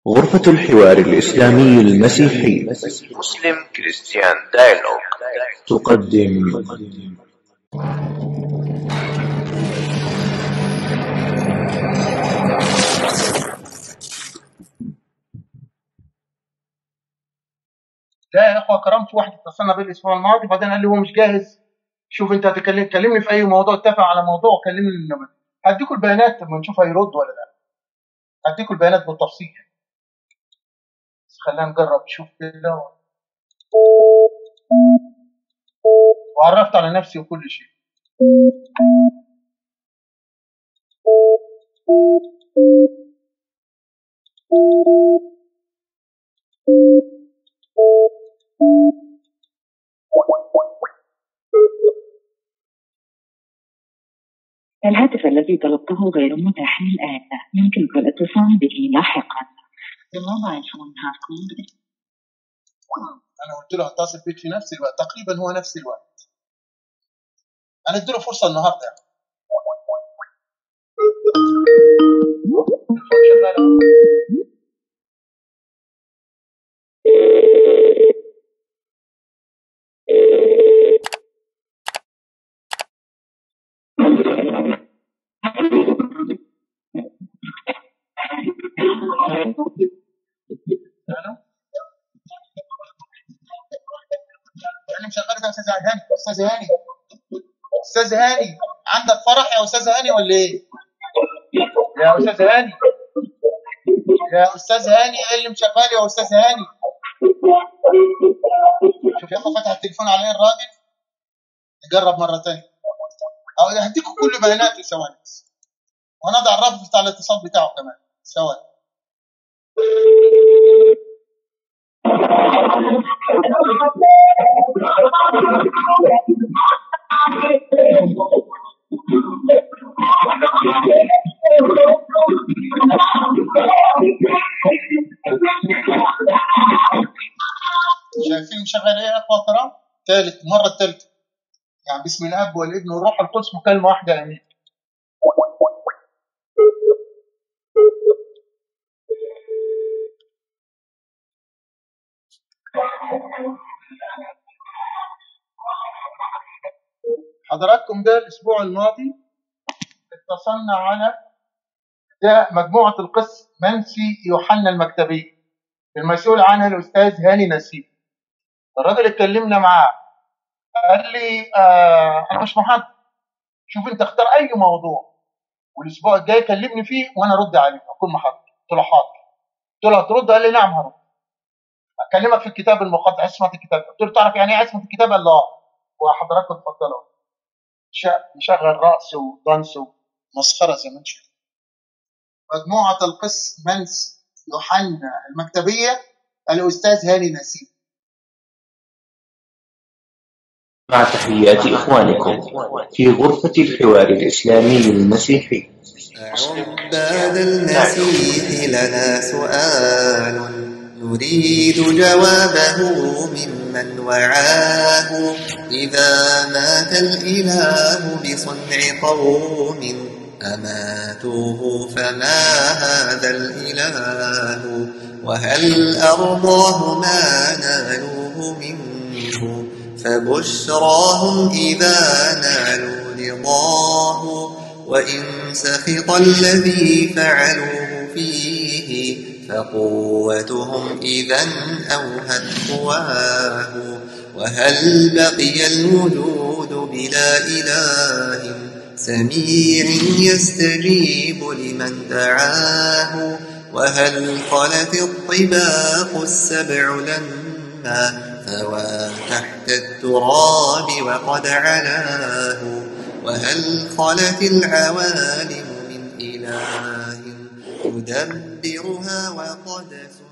غرفة الحوار الإسلامي المسيحي مسلم كريستيان دايلوج تقدم جاء يا اخوه كرم في واحد اتصلنا بيه الاسبوع الماضي بعدين قال لي هو مش جاهز شوف انت هتكلم كلمني في اي موضوع اتفق على موضوع كلمني النمط هديكوا البيانات لما نشوف هيرد ولا لا هديكوا البيانات بالتفصيل بس خلينا نجرب نشوف كده وعرفت على نفسي وكل شيء الهاتف الذي طلبته غير متاح الآن يمكنك الاتصال به لاحقا The mobile phone has called انا قلت له هتصل بيك في نفس الوقت تقريبا هو نفس الوقت انا اديله فرصه النهارده التليفون شغال أهو. الو انا مشغل ده يا استاذ هاني استاذ هاني استاذ هاني عندك فرح يا استاذ هاني ولا ايه؟ يا استاذ هاني يا استاذ هاني ايه اللي مشغل يا استاذ هاني؟ شوف يا اخو فتح التليفون عليه الراجل نجرب مره ثانيه او هديكم كل بياناتي ثواني وانا اضع الرابط بتاع الاتصال بتاعه كمان ثواني شايفين مشغل ايه يا اخوه كرام؟ ثالث المره الثالثه يعني بسم الاب والابن والروح القدس مكالمه واحده امين حضراتكم ده الاسبوع الماضي اتصلنا على ده مجموعه القس منسي يوحنا المكتبي المسؤول عنها الاستاذ هاني نسيب الراجل اتكلمنا معاه قال لي آه انا مش محدد شوف انت اختار اي موضوع والاسبوع الجاي كلمني فيه وانا ارد عليك اكون محدد قلت له حاضر قلت له هترد قال لي نعم هرد اكلمك في الكتاب المقدس عصمه الكتاب قلت له تعرف يعني ايه عصمه الكتاب قال له اه وحضراتكم اتفضلوا ش- مشغل رأس ودانس ومسخرة زي ما انت شايف. مجموعة القس منس يوحنا المكتبية الأستاذ هاني نسيب مع تحيات إخوانكم في غرفة الحوار الإسلامي المسيحي عباد المسيح لنا سؤال نريد جوابه ممن وعاه إذا مات الإله بصنع قوم أماتوه فما هذا الإله وهل أرضاه ما نالوه منه فبشراهم إذا نالوا رضاه وإن سخط الذي فعلوه فيه فقوتهم إذا أوهت قواه وهل بقي الوجود بلا إله سميع يستجيب لمن دعاه وهل خلت الطباق السبع لما ثوى تحت التراب وقد علاه وهل خلت العوالم من إله يدبرها وقد سنى